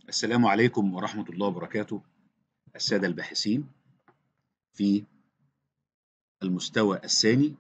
السلام عليكم ورحمة الله وبركاته السادة الباحثين في المستوى الثاني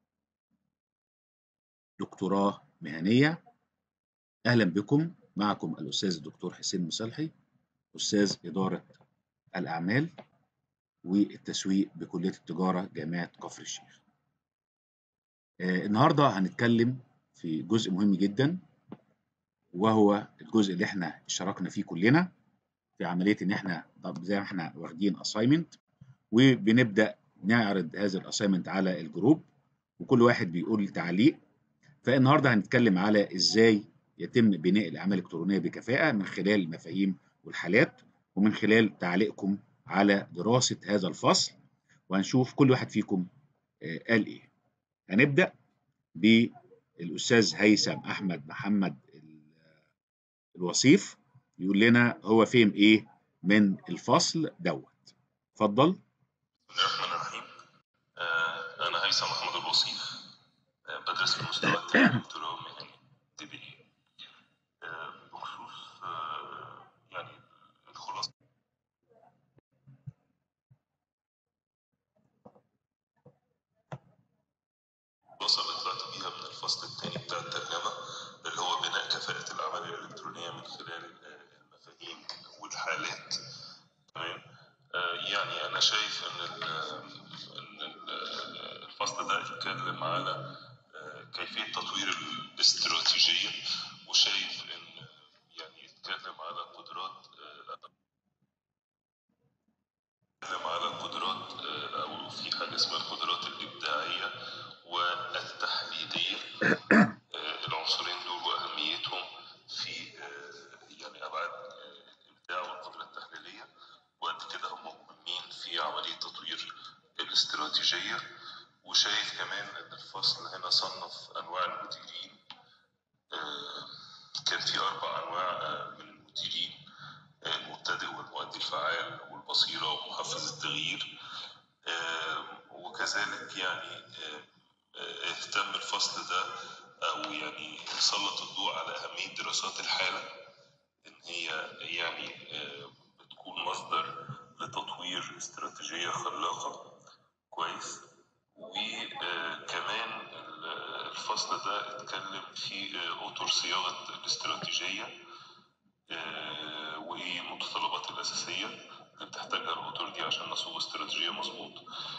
دكتوراه مهنية أهلا بكم معكم الأستاذ الدكتور حسين مصلحي أستاذ إدارة الأعمال والتسويق بكلية التجارة جامعة كفر الشيخ آه النهاردة هنتكلم في جزء مهم جدا وهو الجزء اللي احنا اشتركنا فيه كلنا في عمليه ان احنا زي ما احنا واخدين اساينمنت وبنبدا نعرض هذا الاساينمنت على الجروب وكل واحد بيقول تعليق فالنهارده هنتكلم على ازاي يتم بناء الاعمال الالكترونيه بكفاءه من خلال المفاهيم والحالات ومن خلال تعليقكم على دراسه هذا الفصل وهنشوف كل واحد فيكم قال ايه هنبدا بالاستاذ هيثم احمد محمد الوصيف يقول لنا هو فهم ايه من الفصل دوت اتفضل بسم الله الرحمن الرحيم آه انا هيثم محمود الوصيف آه بدرس في المستوى الثاني دكتوراه مهني دي بي آه بخصوص آه يعني الخلاصه الخلاصه اللي طلعت بيها من الفصل الثاني بتاع الترجمه اللي هو بناء كفاءه الاعمال الالكترونيه من خلال المفاهيم والحالات تمام يعني انا شايف ان ان الفصل ده يتكلم على كيفيه تطوير الاستراتيجيه وشايف ان يعني يتكلم على قدرات يتكلم على قدرات او في حاجه اسمها القدرات الابداعيه والتحليليه العنصرين دول واهميتهم في يعني ابعاد الابداع والقدره التحليليه وقد كده هم مهمين في عمليه تطوير الاستراتيجيه وشايف كمان ان الفصل هنا صنف انواع المديرين كان في اربع انواع من المديرين المبتدئ والمؤدي الفعال والبصيره ومحفز التغيير وكذلك يعني اهتم الفصل ده او يعني سلط الضوء على اهميه دراسات الحاله ان هي يعني بتكون مصدر لتطوير استراتيجيه خلاقه كويس وكمان الفصل ده اتكلم في اطر صياغه الاستراتيجيه وايه المتطلبات الاساسيه اللي بتحتاجها الاطر دي عشان نصوغ استراتيجيه مظبوط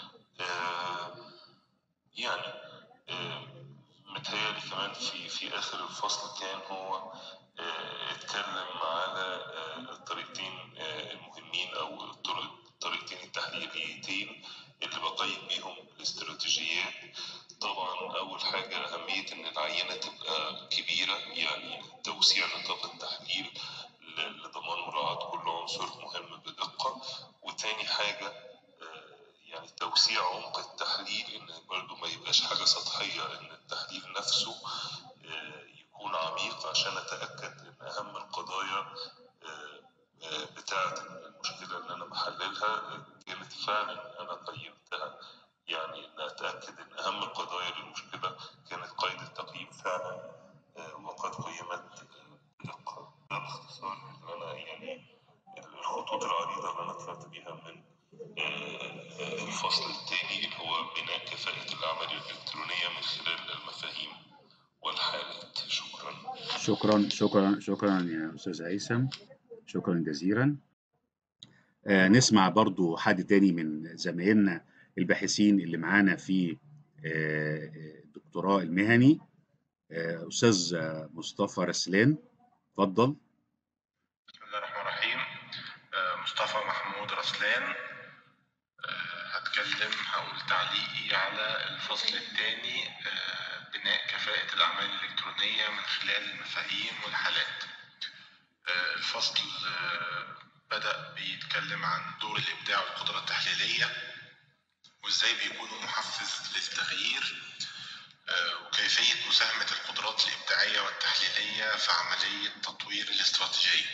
يعني متهيألي كمان في في آخر الفصل كان هو اتكلم على الطريقتين المهمين أو الطريقتين التحليليتين اللي بقيم بيهم الاستراتيجيات طبعا أول حاجة أهمية إن العينة تبقى كبيرة يعني توسيع نطاق التحليل لضمان مراعاة كل عنصر مهم بدقة وتاني حاجة يعني توسيع عمق التحليل ان برضو ما يبقاش حاجه سطحيه ان التحليل نفسه يكون عميق عشان اتاكد ان اهم القضايا بتاعه المشكله اللي انا بحللها كانت فعلا انا قيمتها يعني ان اتاكد ان اهم القضايا للمشكله كانت قيد التقييم فعلا وقد قيمت بدقه ده باختصار ان انا يعني الخطوط العريضه اللي انا طلعت بيها من الفصل الثاني اللي هو بناء كفاءة الأعمال الإلكترونية من خلال المفاهيم والحالات شكرا شكرا شكرا شكرا يا أستاذ هيثم شكرا جزيلا آه نسمع برضو حد تاني من زمايلنا الباحثين اللي معانا في آه الدكتوراه المهني آه أستاذ مصطفى رسلان اتفضل بسم الله الرحمن الرحيم مصطفى محمود رسلان هتكلم هقول تعليقي على الفصل الثاني بناء كفاءة الأعمال الإلكترونية من خلال المفاهيم والحالات الفصل بدأ بيتكلم عن دور الإبداع والقدرة التحليلية وإزاي بيكونوا محفز للتغيير وكيفية مساهمة القدرات الإبداعية والتحليلية في عملية تطوير الاستراتيجية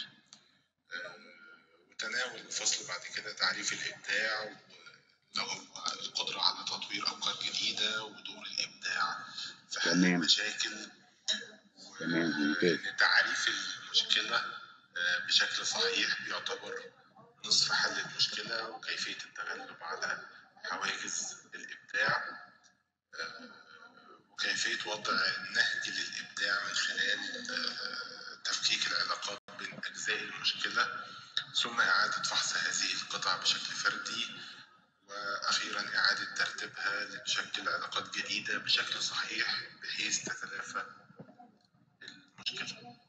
وتناول الفصل بعد كده تعريف الإبداع لو هو القدرة على تطوير أفكار جديدة ودور الإبداع في حل تمام. المشاكل تمام ممتاز وإن تعريف المشكلة آه، بشكل صحيح بيعتبر نصف حل المشكلة وكيفية التغلب على حواجز الإبداع آه، وكيفية وضع نهج للإبداع من خلال آه، تفكيك العلاقات بين أجزاء المشكلة ثم إعادة فحص هذه القطع بشكل فردي وأخيرا إعادة ترتيبها لتشكل علاقات جديدة بشكل صحيح بحيث تتلافى المشكلة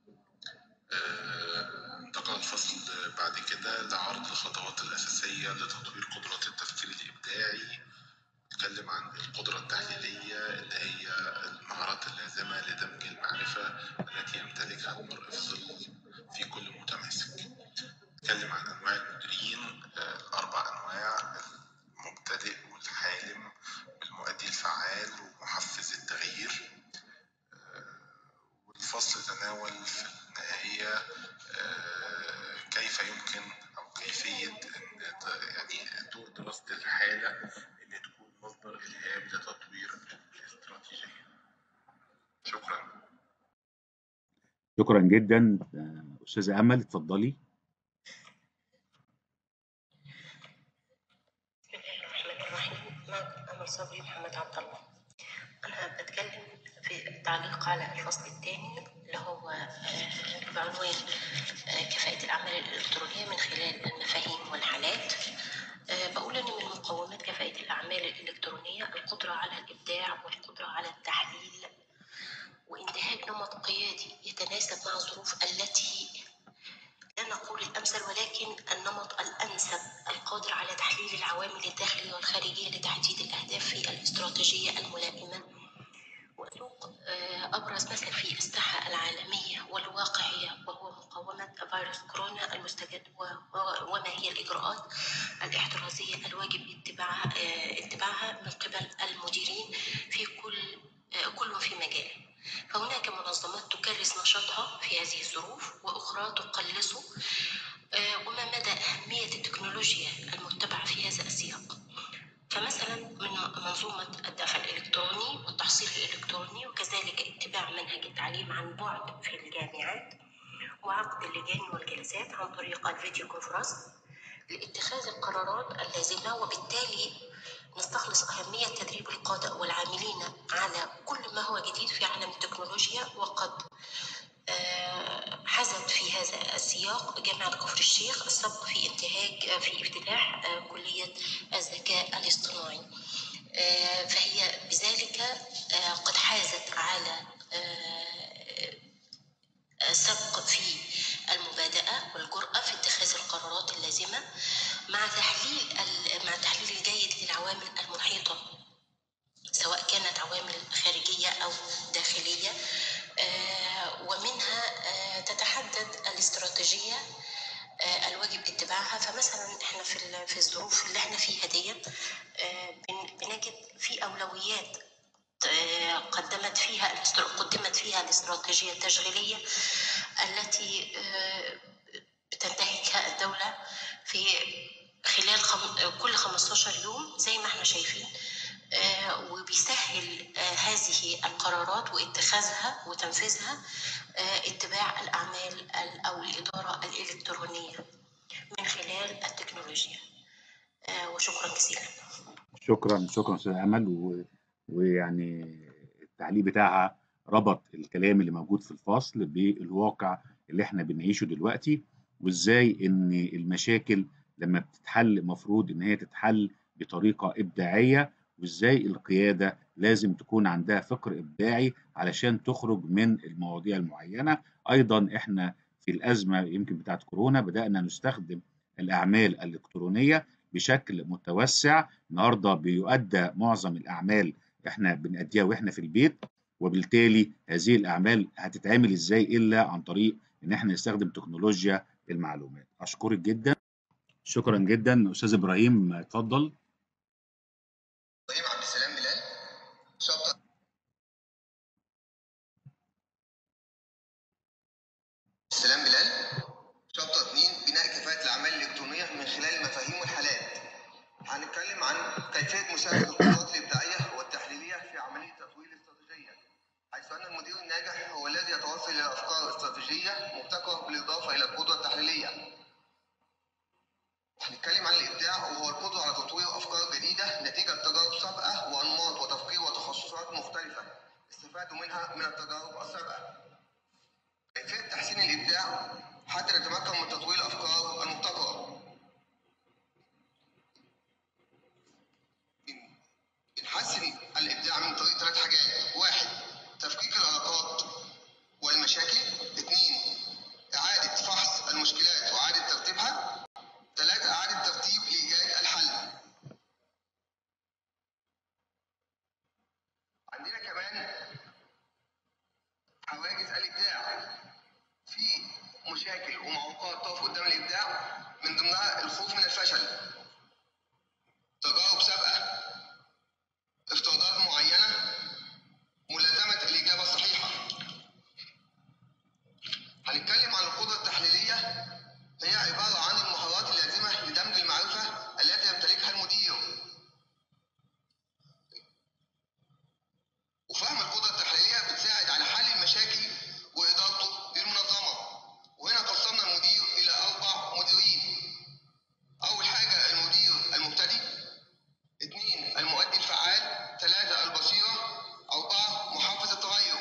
آه، انتقل الفصل بعد كده لعرض الخطوات الأساسية لتطوير قدرات التفكير الإبداعي نتكلم عن القدرة التحليلية اللي هي المهارات اللازمة لدمج المعرفة التي يمتلكها المرء في ظل في كل متماسك نتكلم عن أنواع المديرين آه، الأربع أنواع المبتدئ والحالم المؤدي الفعال ومحفز التغيير آه، والفصل تناول في النهاية آه، كيف يمكن أو كيفية إن يعني دور دراسة الحالة إن تكون مصدر إلهام لتطوير الاستراتيجية. شكرا. شكرا جدا آه، استاذه امل اتفضلي بسم الله الرحمن الرحيم معكم أمل صبري محمد عبد الله أنا بتكلم في التعليق على الفصل الثاني اللي هو آه، بعنوان آه، كفاءة الأعمال الإلكترونية من خلال المفاهيم والحالات آه، بقول إن من مقومات كفاءة الأعمال الإلكترونية القدرة على الإبداع والقدرة على التحليل وإنتهاج نمط قيادي يتناسب مع الظروف التي لا نقول الأمثل ولكن النمط الأنسب القادر على تحليل العوامل الداخلية والخارجية لتحديد الأهداف في الاستراتيجية الملائمة وأسوق آه، أبرز مثل في الساحة العالمية والواقعية وهو مقاومة فيروس كورونا المستجد و- و- وما هي الإجراءات الاحترازية الواجب اتباعها آه، اتباعها من قبل المديرين في كل آه، كل في مجاله فهناك منظمات تكرس نشاطها في هذه الظروف وأخرى تقلصه آه، وما مدى أهمية التكنولوجيا المتبعة في هذا السياق فمثلا من منظومة الدفع الإلكتروني والتحصيل الإلكتروني وكذلك اتباع منهج التعليم عن بعد في الجامعات وعقد اللجان والجلسات عن طريق الفيديو كونفرنس لاتخاذ القرارات اللازمة وبالتالي نستخلص أهمية تدريب القادة والعاملين على كل ما هو جديد في عالم التكنولوجيا وقد آه، حزت في هذا السياق جامعة كفر الشيخ السبق في انتهاج في افتتاح آه، كلية الذكاء الاصطناعي آه، فهي بذلك آه، قد حازت على آه، سبق في المبادئة والجرأة في اتخاذ القرارات اللازمة مع تحليل ال- مع التحليل الجيد للعوامل المحيطة سواء كانت عوامل خارجية أو داخلية آه، ومنها آه، تتحدد الاستراتيجية آه، الواجب اتباعها فمثلا احنا في ال- في الظروف اللي احنا فيها دي آه، بن- بنجد في أولويات آه، قدمت فيها الاستر- قدمت فيها الاستراتيجية التشغيلية التي آه، بتنتهكها الدولة في خلال خم... كل 15 يوم زي ما احنا شايفين آه، وبيسهل آه، هذه القرارات واتخاذها وتنفيذها آه، اتباع الأعمال ال- أو الإدارة الإلكترونية من خلال التكنولوجيا آه، وشكرا جزيلا شكرا شكرا استاذ امل و... ويعني التعليق بتاعها ربط الكلام اللي موجود في الفصل بالواقع اللي احنا بنعيشه دلوقتي وازاي ان المشاكل لما بتتحل المفروض ان هي تتحل بطريقه ابداعيه وازاي القياده لازم تكون عندها فكر ابداعي علشان تخرج من المواضيع المعينه ايضا احنا في الازمه يمكن بتاعت كورونا بدانا نستخدم الاعمال الالكترونيه بشكل متوسع النهارده بيؤدى معظم الاعمال احنا بنأديها واحنا في البيت وبالتالي هذه الاعمال هتتعمل ازاي الا عن طريق ان احنا نستخدم تكنولوجيا المعلومات اشكرك جدا شكرا جدا استاذ ابراهيم اتفضل ابراهيم عبد السلام بلال شابتر السلام بلال شابتر 2 بناء كفاءة الأعمال الإلكترونية من خلال المفاهيم والحالات هنتكلم عن كيفية مشاهدة القدرات الإبداعية والتحليلية في عملية تطوير الاستراتيجية حيث أن المدير الناجح هو الذي الذي يتوصل إلى أفكار استراتيجية مبتكرة بالإضافة إلى القدرة التحليلية. هنتكلم عن الإبداع وهو القدرة على تطوير أفكار جديدة نتيجة تجارب سابقة وأنماط وتفكير وتخصصات مختلفة استفادوا منها من التجارب السابقة. كيفية تحسين الإبداع حتى نتمكن من تطوير الأفكار المبتكرة. بنحسن الإبداع من طريق ثلاث حاجات، واحد تفكيك العلاقات والمشاكل، اثنين إعادة فحص المشكلات وإعادة ترتيبها، ثلاثة إعادة ترتيب لإيجاد الحل. عندنا كمان حواجز الإبداع. في مشاكل ومعوقات تقف قدام الإبداع من ضمنها الخوف من الفشل. تجارب سابقة افتراضات معينة ملازمة الإجابة الصحيحة هنتكلم عن القدرة التحليلية هي عبارة عن المهارات اللازمة لدمج المعرفة التي يمتلكها المدير وفهم القدرة التحليلية بتساعد على حل المشاكل وإدارته للمنظمة وهنا قسمنا المدير إلى أربع مديرين أول حاجة المدير المبتدئ اثنين المؤدي الفعال ثلاثة البصيرة أربعة محافظ التغير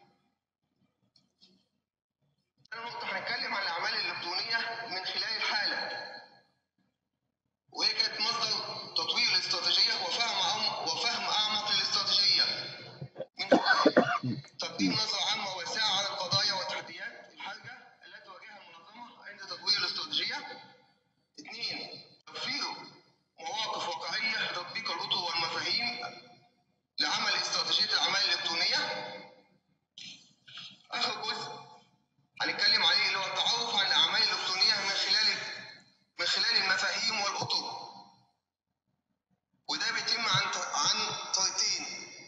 ثاني نقطة هنتكلم عن الأعمال الإلكترونية من خلال الحالة وهي كانت مصدر تطوير الاستراتيجية وفهم أعم وفهم أعمق للاستراتيجية من خلال تقديم نظرة عامة واسعة على القضايا والتحديات الحرجة التي تواجهها المنظمة عند تطوير الاستراتيجية اثنين توفير مواقف واقعية لتطبيق الأطر والمفاهيم لعمل استراتيجية الأعمال الإلكترونية. آخر جزء هنتكلم عليه اللي هو التعرف عن الأعمال الإلكترونية من خلال من خلال المفاهيم والأطر. وده بيتم عن عن طريقتين.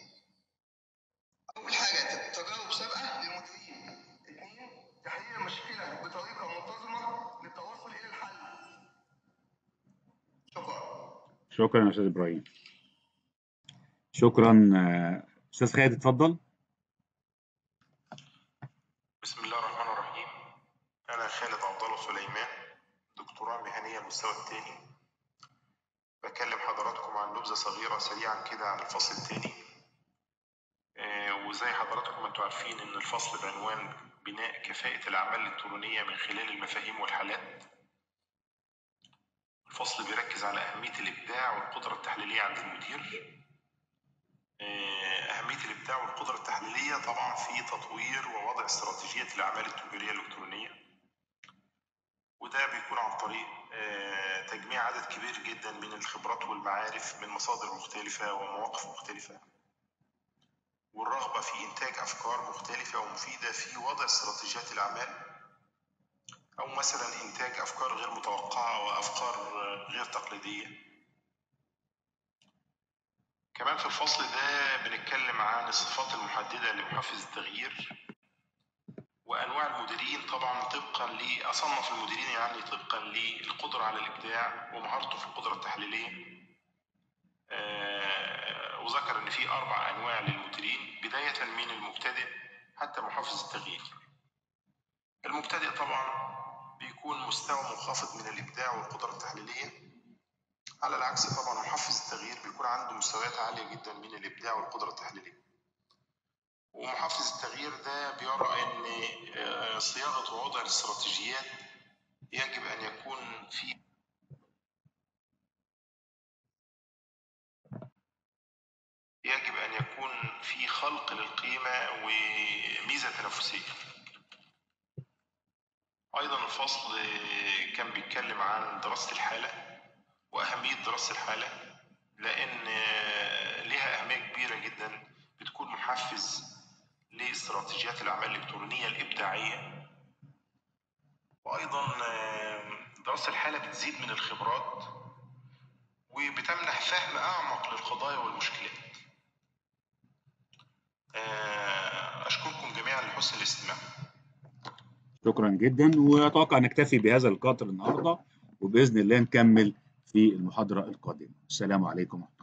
أول حاجة تجارب سابقة للمديرين. اثنين تحليل المشكلة بطريقة منتظمة للتوصل إلى الحل. شكرا. شكرا يا استاذ ابراهيم شكرا آه، استاذ خالد اتفضل بسم الله الرحمن الرحيم أنا خالد عبد الله سليمان دكتوراه مهنية المستوى الثاني بكلم حضراتكم عن نبذة صغيرة سريعا كده عن الفصل الثاني آه، وزي حضراتكم ما انتوا عارفين إن الفصل بعنوان بناء كفاءة الأعمال الإلكترونية من خلال المفاهيم والحالات الفصل بيركز على أهمية الإبداع والقدرة التحليلية عند المدير آه، أهمية الإبداع والقدرة التحليلية طبعا في تطوير ووضع استراتيجية الأعمال التجارية الإلكترونية وده بيكون عن طريق آه، تجميع عدد كبير جدا من الخبرات والمعارف من مصادر مختلفة ومواقف مختلفة والرغبة في إنتاج أفكار مختلفة ومفيدة في وضع استراتيجيات الأعمال أو مثلا إنتاج أفكار غير متوقعة وأفكار آه، غير تقليدية كمان في الفصل ده بنتكلم عن الصفات المحددة لمحفز التغيير وأنواع المديرين طبعا طبقا لأصنف المديرين يعني طبقا للقدرة على الإبداع ومهارته في القدرة التحليلية آه، وذكر إن في أربع أنواع للمديرين بداية من المبتدئ حتى محفز التغيير المبتدئ طبعا بيكون مستوى منخفض من الإبداع والقدرة التحليلية على العكس طبعا محفز التغيير بيكون عنده مستويات عالية جدا من الإبداع والقدرة التحليلية ومحفز التغيير ده بيرى أن آه، صياغة ووضع الاستراتيجيات يجب أن يكون في يجب أن يكون في خلق للقيمة وميزة تنافسية أيضا الفصل آه، كان بيتكلم عن دراسة الحالة وأهمية دراسة الحالة لأن آه، لها أهمية كبيرة جدا بتكون محفز لاستراتيجيات الأعمال الإلكترونية الإبداعية وأيضا آه، دراسة الحالة بتزيد من الخبرات وبتمنح فهم أعمق للقضايا والمشكلات آه، أشكركم جميعا لحسن الاستماع شكرا جدا واتوقع نكتفي بهذا القدر النهارده وباذن الله نكمل في المحاضره القادمه السلام عليكم